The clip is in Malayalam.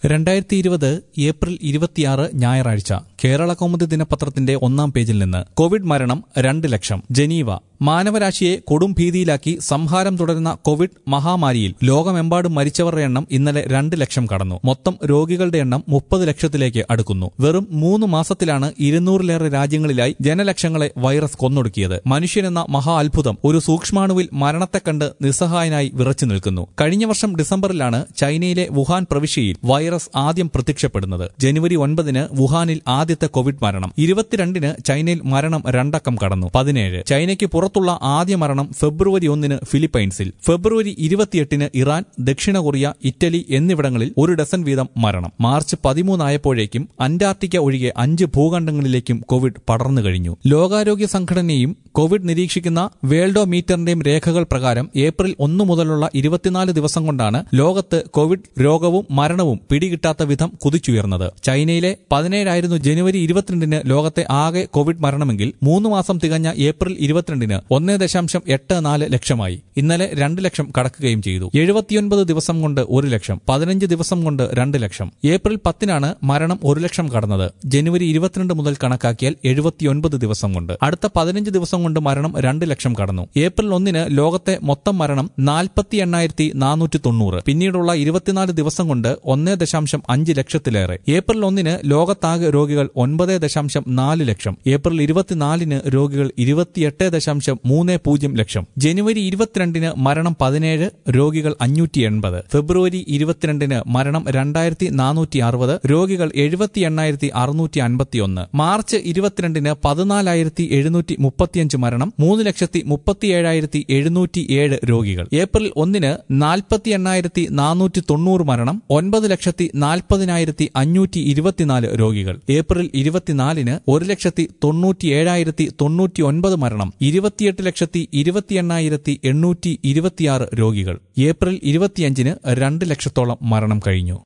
രണ്ടായിരത്തി ഇരുപത് ഏപ്രിൽ ഇരുപത്തിയാറ് ഞായറാഴ്ച കേരള കൗമുദി ദിനപത്രത്തിന്റെ ഒന്നാം പേജിൽ നിന്ന് കോവിഡ് മരണം രണ്ട് ലക്ഷം ജനീവ മാനവരാശിയെ കൊടും ഭീതിയിലാക്കി സംഹാരം തുടരുന്ന കോവിഡ് മഹാമാരിയിൽ ലോകമെമ്പാടും മരിച്ചവരുടെ എണ്ണം ഇന്നലെ രണ്ട് ലക്ഷം കടന്നു മൊത്തം രോഗികളുടെ എണ്ണം മുപ്പത് ലക്ഷത്തിലേക്ക് അടുക്കുന്നു വെറും മൂന്ന് മാസത്തിലാണ് ഇരുന്നൂറിലേറെ രാജ്യങ്ങളിലായി ജനലക്ഷങ്ങളെ വൈറസ് കൊന്നൊടുക്കിയത് മനുഷ്യനെന്ന മഹാ അത്ഭുതം ഒരു സൂക്ഷ്മാണുവിൽ മരണത്തെ കണ്ട് നിസ്സഹായനായി വിറച്ചു നിൽക്കുന്നു കഴിഞ്ഞ വർഷം ഡിസംബറിലാണ് ചൈനയിലെ വുഹാൻ പ്രവിശ്യയിൽ വൈറസ് ആദ്യം പ്രത്യക്ഷപ്പെടുന്നത് ജനുവരി ഒൻപതിന് വുഹാനിൽ ആദ്യത്തെ കോവിഡ് മരണം ഇരുപത്തിരണ്ടിന് ചൈനയിൽ മരണം രണ്ടക്കം കടന്നു പതിനേഴ് ചൈനയ്ക്ക് പുറത്തുള്ള ആദ്യ മരണം ഫെബ്രുവരി ഒന്നിന് ഫിലിപ്പൈൻസിൽ ഫെബ്രുവരി ഇരുപത്തിയെട്ടിന് ഇറാൻ ദക്ഷിണ കൊറിയ ഇറ്റലി എന്നിവിടങ്ങളിൽ ഒരു ഡസൻ വീതം മരണം മാർച്ച് പതിമൂന്നായപ്പോഴേക്കും അന്റാർട്ടിക്ക ഒഴികെ അഞ്ച് ഭൂഖണ്ഡങ്ങളിലേക്കും കോവിഡ് പടർന്നു കഴിഞ്ഞു ലോകാരോഗ്യ സംഘടനയും കോവിഡ് നിരീക്ഷിക്കുന്ന വേൾഡോ മീറ്ററിന്റെയും രേഖകൾ പ്രകാരം ഏപ്രിൽ ഒന്നു മുതലുള്ള ഇരുപത്തിനാല് ദിവസം കൊണ്ടാണ് ലോകത്ത് കോവിഡ് രോഗവും മരണവും പിടികിട്ടാത്ത വിധം കുതിച്ചുയർന്നത് ചൈനയിലെ പതിനേഴായിരുന്നു ജനുവരി ഇരുപത്തിരണ്ടിന് ലോകത്തെ ആകെ കോവിഡ് മരണമെങ്കിൽ മൂന്ന് മാസം തികഞ്ഞ ഏപ്രിൽ ഇരുപത്തിരണ്ടിന് ഒന്നേ ദശാംശം എട്ട് നാല് ലക്ഷമായി ഇന്നലെ രണ്ട് ലക്ഷം കടക്കുകയും ചെയ്തു എഴുപത്തിയൊൻപത് ദിവസം കൊണ്ട് ഒരു ലക്ഷം പതിനഞ്ച് ദിവസം കൊണ്ട് രണ്ട് ലക്ഷം ഏപ്രിൽ പത്തിനാണ് മരണം ഒരു ലക്ഷം കടന്നത് ജനുവരി ഇരുപത്തിരണ്ട് മുതൽ കണക്കാക്കിയാൽ എഴുപത്തിയൊൻപത് ദിവസം കൊണ്ട് അടുത്ത പതിനഞ്ച് ദിവസം കൊണ്ട് മരണം രണ്ട് ലക്ഷം കടന്നു ഏപ്രിൽ ഒന്നിന് ലോകത്തെ മൊത്തം മരണം നാൽപ്പത്തി എണ്ണായിരത്തി നാനൂറ്റി തൊണ്ണൂറ് പിന്നീടുള്ള ഇരുപത്തിനാല് ദിവസം കൊണ്ട് ഒന്നേ ദശാംശം അഞ്ച് ലക്ഷത്തിലേറെ ഏപ്രിൽ ഒന്നിന് ലോകത്താകെ രോഗികൾ ഒൻപത് ദശാംശം നാല് ലക്ഷം ഏപ്രിൽ ഇരുപത്തിനാലിന് രോഗികൾ ഇരുപത്തിയെട്ട് ദശാംശം മൂന്ന് പൂജ്യം ലക്ഷം ജനുവരി ഇരുപത്തിരണ്ടിന് മരണം പതിനേഴ് രോഗികൾ അഞ്ഞൂറ്റി എൺപത് ഫെബ്രുവരി ഇരുപത്തിരണ്ടിന് മരണം രണ്ടായിരത്തി നാനൂറ്റി അറുപത് രോഗികൾ എഴുപത്തി എണ്ണായിരത്തി അറുന്നൂറ്റി അൻപത്തിയൊന്ന് മാർച്ച് ഇരുപത്തിരണ്ടിന് പതിനാലായിരത്തി എഴുന്നൂറ്റി മുപ്പത്തിയഞ്ച് മരണം മൂന്ന് ലക്ഷത്തി മുപ്പത്തിയേഴായിരത്തി എഴുന്നൂറ്റി ഏഴ് രോഗികൾ ഏപ്രിൽ ഒന്നിന് നാൽപ്പത്തി എണ്ണായിരത്തി നാനൂറ്റി തൊണ്ണൂറ് മരണം ഒൻപത് ലക്ഷത്തി നാൽപ്പതിനായിരത്തി അഞ്ഞൂറ്റി ഇരുപത്തിനാല് രോഗികൾ ഏപ്രിൽ ഇരുപത്തിനാലിന് ഒരു ലക്ഷത്തി തൊണ്ണൂറ്റി ഏഴായിരത്തി തൊണ്ണൂറ്റി ഒൻപത് മരണം ഇരുപത്തിയെട്ട് ലക്ഷത്തി ഇരുപത്തി എണ്ണായിരത്തി എണ്ണൂറ്റി ഇരുപത്തിയാറ് രോഗികൾ ഏപ്രിൽ ഇരുപത്തിയഞ്ചിന് രണ്ട് ലക്ഷത്തോളം മരണം കഴിഞ്ഞു